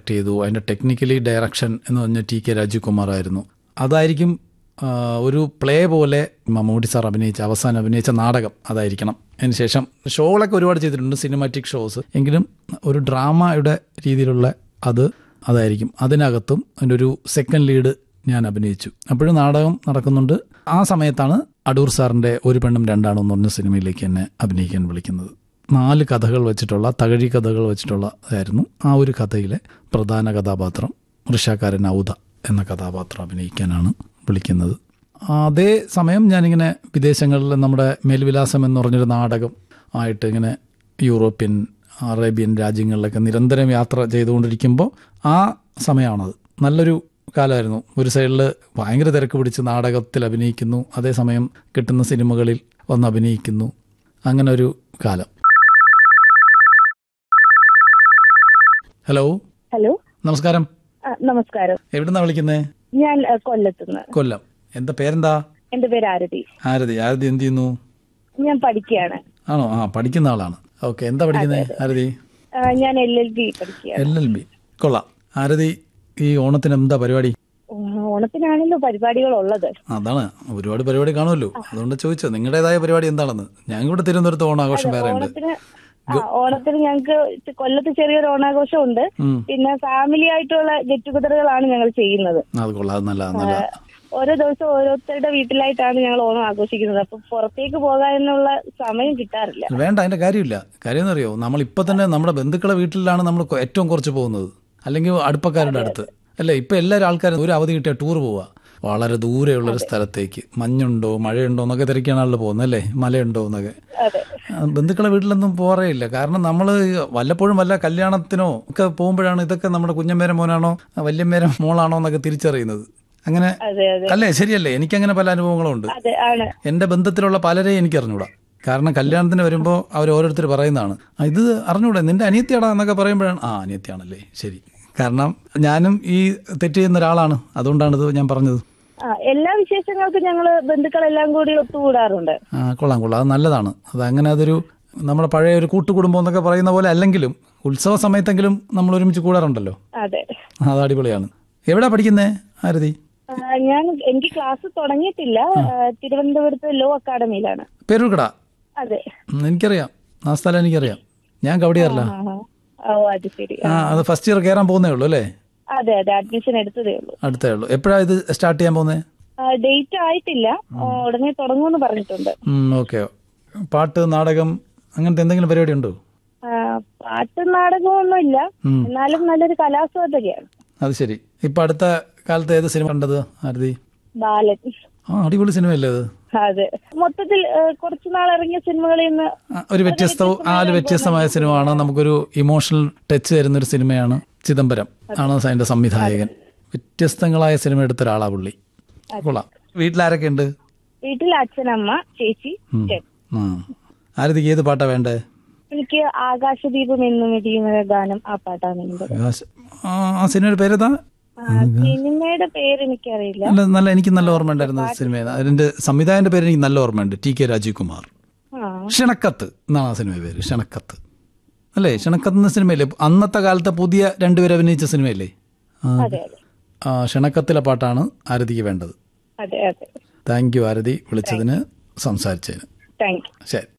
Direct ചെയ്തു അതിൻ്റെ technically direction എന്ന് പറഞ്ഞ ടി കെ രാജീവ്കുമാർ ആയിരുന്നു അതായിരിക്കും ആ, ഒരു പ്ലേ പോലെ മമ്മൂട്ടി സാർ അഭിനയിച്ച അവസാനം അഭിനയിച്ച നാടകം അതായിരിക്കണം അതിനുശേഷം ഷോകളൊക്കെ ഒരുപാട് ചെയ്തിട്ടുണ്ട് സിനിമാറ്റിക് ഷോസ് എങ്കിലും ഒരു ഡ്രാമയുടെ രീതിയിലുള്ള അത് അതായിരിക്കും അതിനകത്തും അതിൻ്റെ ഒരു സെക്കൻഡ് ലീഡ് ഞാൻ അഭിനയിച്ചു അപ്പോഴും നാടകം നടക്കുന്നുണ്ട് ആ സമയത്താണ് അടൂർ സാറിൻ്റെ ഒരു പെണ്ണും രണ്ടാണോ എന്ന് പറഞ്ഞ സിനിമയിലേക്ക് എന്നെ അഭിനയിക്കാൻ വിളിക്കുന്നത് നാല് കഥകൾ വെച്ചിട്ടുള്ള തകഴി കഥകൾ വെച്ചിട്ടുള്ള ആയിരുന്നു ആ ഒരു കഥയിലെ പ്രധാന കഥാപാത്രം വൃഷാക്കാരൻ ഔദ എന്ന കഥാപാത്രം അഭിനയിക്കാനാണ് വിളിക്കുന്നത് അതേ സമയം ഞാനിങ്ങനെ വിദേശങ്ങളിൽ നമ്മുടെ മേൽവിലാസം എന്ന് പറഞ്ഞൊരു നാടകം ആയിട്ട് ഇങ്ങനെ യൂറോപ്യൻ അറേബ്യൻ രാജ്യങ്ങളിലൊക്കെ നിരന്തരം യാത്ര ചെയ്തുകൊണ്ടിരിക്കുമ്പോൾ ആ സമയമാണത് നല്ലൊരു കാലമായിരുന്നു ഒരു സൈഡിൽ ഭയങ്കര തിരക്ക് പിടിച്ച് നാടകത്തിൽ അഭിനയിക്കുന്നു അതേസമയം കിട്ടുന്ന സിനിമകളിൽ വന്ന് അഭിനയിക്കുന്നു അങ്ങനെ ഒരു കാലം ഹലോ ഹലോ നമസ്കാരം ആ, നമസ്കാരം എവിടുന്നാ വിളിക്കുന്നേ ഞാൻ ആ, കൊല്ലത്തുനിന്ന് കൊല്ലം എന്താ പേരെന്താ എന്റെ പേര് ആരതി ആരതി ആരതി എന്ത് ചെയ്യുന്നു ഞാൻ പഠിക്കുകയാണ് ആണോ ആ പഠിക്കുന്ന ആളാണ് ഓക്കെ എന്താ പഠിക്കുന്നത് ആരതി ആ, ഞാൻ എൽ എൽ ബി പഠിക്കുകയാണ് എൽ എൽ ബി കൊള്ളാം ആരതി ഈ ഓണത്തിന് എന്താ പരിപാടി ആ, ഓണത്തിനാണല്ലോ പരിപാടികൾ ഉള്ളത് അതാണ് ഒരുപാട് പരിപാടി കാണുമല്ലോ അതുകൊണ്ട് ചോദിച്ചോ നിങ്ങളുടേതായ പരിപാടി എന്താണെന്ന് ഞങ്ങൾ ഇവിടെ തിരുവനന്തപുരത്ത് ഓണാഘോഷം വേറെ ഉണ്ട് ഓണത്തിന് ആ, ഓണത്തിന് ഞങ്ങൾക്ക് കൊല്ലത്ത് ചെറിയൊരു ഓണാഘോഷം ഉണ്ട് ഉം. പിന്നെ ഫാമിലി ആയിട്ടുള്ള ഗെറ്റ് ടുഗദറുകളാണ് ഞങ്ങൾ ചെയ്യുന്നത് അത് കൊള്ളാം അത് നല്ല നല്ല ഓരോ ദിവസം ഓരോരുത്തരുടെ വീട്ടിലായിട്ടാണ് ഞങ്ങൾ ഓണം ആഘോഷിക്കുന്നത് അപ്പൊ പുറത്തേക്ക് പോകാനുള്ള സമയം കിട്ടാറില്ല വേണ്ട അതിന്റെ കാര്യമില്ല കാര്യം എന്നറിയോ നമ്മൾ ഇപ്പൊ തന്നെ നമ്മുടെ ബന്ധുക്കളെ വീട്ടിലാണ് നമ്മൾ കൊ- ഏറ്റവും കുറച്ച് പോകുന്നത് അല്ലെങ്കിൽ അടുപ്പക്കാരുടെ അടുത്ത് അല്ലേ ഇപ്പൊ എല്ലാവരും ആൾക്കാരും ഒരു അവധി കിട്ടിയ ടൂർ പോവാ വളരെ ദൂരെയുള്ള ഒരു സ്ഥലത്തേക്ക് മഞ്ഞുണ്ടോ മഴയുണ്ടോ എന്നൊക്കെ തിരക്കാണല്ലോ പോകുന്നത് അല്ലേ മലയുണ്ടോ എന്നൊക്കെ അതെ ആ, ബന്ധുക്കളെ വീട്ടിലൊന്നും പോറേയില്ല കാരണം നമ്മൾ വല്ലപ്പോഴും വല്ല കല്യാണത്തിനോ ഒക്കെ പോകുമ്പോഴാണ് ഇതൊക്കെ നമ്മുടെ കുഞ്ഞമ്മേരെ മോനാണോ വല്യമ്മേരെ മോളാണോ എന്നൊക്കെ തിരിച്ചറിയുന്നത് അങ്ങനെ അതെ അതെ അല്ലേ ശരിയല്ലേ എനിക്കങ്ങനെ പല അനുഭവങ്ങളും ഉണ്ട് അതെ ആണ് എൻ്റെ ബന്ധത്തിലുള്ള പലരെയും എനിക്ക് അറിഞ്ഞൂടാ കാരണം കല്യാണത്തിന് വരുമ്പോൾ അവർ ഓരോരുത്തർ പറയുന്നതാണ് "ആ, ഇത് അറിഞ്ഞൂടെ നിന്റെ അനിയത്തിയാടാ എന്നൊക്കെ പറയുമ്പോഴാണ് ആ അനിയത്തിയാണല്ലേ ശരി കാരണം ഞാനും ഈ തെറ്റ് ചെയ്യുന്ന ഒരാളാണ് അതുകൊണ്ടാണിത് ഞാൻ പറഞ്ഞത് ആ എല്ലാ വിശേഷങ്ങൾക്കും ഞങ്ങള് ബന്ധുക്കളെല്ലാം കൂടി ഒത്തുകൂടാറുണ്ട് ആ കൊള്ളാം കൊള്ളാം അത് നല്ലതാണ് അത് അങ്ങനെ അതൊരു നമ്മുടെ പഴയ ഒരു കൂട്ടുകുടുംബം എന്നൊക്കെ പറയുന്ന പോലെ അല്ലെങ്കിലും ഉത്സവ സമയത്തെങ്കിലും നമ്മൾ ഒരുമിച്ച് കൂടാറുണ്ടല്ലോ അതെ അത് അടിപൊളിയാണ് എവിടാ പഠിക്കുന്നേ ആരതി ആ, ഞാൻ എനിക്ക് ക്ലാസ് തുടങ്ങിയിട്ടില്ല ആ, തിരുവനന്തപുരത്ത് ലോ അക്കാഡമിയിലാണ് പേരൂർക്കട അതെ ഉം, എനിക്കറിയാം ആ സ്ഥലം എനിക്കറിയാം ഞാൻ കവടിയാറില്ല ആ, ആ. ഓ അത് ശരി ആ അത് ഫസ്റ്റ് ഇയർ കയറാൻ പോകുന്നേ ഉള്ളൂ അല്ലേ അതെ അതെ അഡ്മിഷൻ എടുത്തതേ ഉള്ളൂ അടുത്തേ ഉള്ളൂ എപ്പോഴാണ് ഇത് സ്റ്റാർട്ട് ചെയ്യാൻ പോകുന്നത് ഡേറ്റ് ആയിട്ടില്ല ആ, ഉടനെ തുടങ്ങുമെന്ന് പറഞ്ഞിട്ടുണ്ട് ഓക്കെ പാട്ട് നാടകം അങ്ങനത്തെ എന്തെങ്കിലും പരിപാടി ഉണ്ടോ ആ, പാട്ടും നാടകമൊന്നും ഇല്ല ഉം. എന്നാലും നല്ലൊരു കലാസ്വാദകയാണ് അത് ശരി ഇപ്പൊ അടുത്ത കാലത്ത് ഏത് സിനിമ കണ്ടത് ആരതി ബാലൻ ആ അടിപൊളി സിനിമയല്ലേ അത് അതെ മൊത്തത്തിൽ ആ, കുറച്ചു നാൾ ഇറങ്ങിയ സിനിമകളിൽ നിന്ന് ആ, ഒരു വ്യത്യസ്തവും ആ ഒരു വ്യത്യസ്തമായ സിനിമയാണ് നമുക്കൊരു ഇമോഷണൽ ടച്ച് തരുന്ന ഒരു സിനിമയാണ് ചിദംബരം ആണ് അതിന്റെ സംവിധായകൻ വ്യത്യസ്തങ്ങളായ സിനിമ എടുത്ത ഒരാളാ പുള്ളി കൊള്ളാം വീട്ടിലാരൊക്കെ ഉണ്ട് വീട്ടിൽ അച്ഛനമ്മ ചേച്ചി ചേട്ടൻ ആ ആരതിക്ക് ഏത് പാട്ടാ വേണ്ടേ എനിക്ക് ആകാശദീപം എന്നും ഇടിയുന്ന ഗാനം ആ പാട്ടാണ് എന്റെ ആകാശ- ആ ആ സിനിമയുടെ പേരേതാ ആ, സിനിമയുടെ പേര് എനിക്കറിയില്ല നല്ല നല്ല എനിക്ക് നല്ല ഓർമ്മ ഉണ്ടായിരുന്ന സിനിമ അതിന്റെ സംവിധായകന്റെ പേര് എനിക്ക് നല്ല ഓർമ്മയുണ്ട് ടി കെ രാജീവ് കുമാർ ആ ക്ഷണക്കത്ത് എന്നാണ് ആ സിനിമ പേര് ക്ഷണക്കത്ത് അല്ലേ ക്ഷണക്കത്ത് എന്ന സിനിമയല്ലേ അന്നത്തെ കാലത്തെ പുതിയ രണ്ടുപേർ അഭിനയിച്ച സിനിമയല്ലേ ആ, അതെ അതെ ആ ക്ഷണക്കത്തിലെ പാട്ടാണ് ആരതിക്ക് വേണ്ടത് അതെ അതെ താങ്ക് യു ആരതി വിളിച്ചതിന് സംസാരിച്ചതിന് താങ്ക് യു ശരി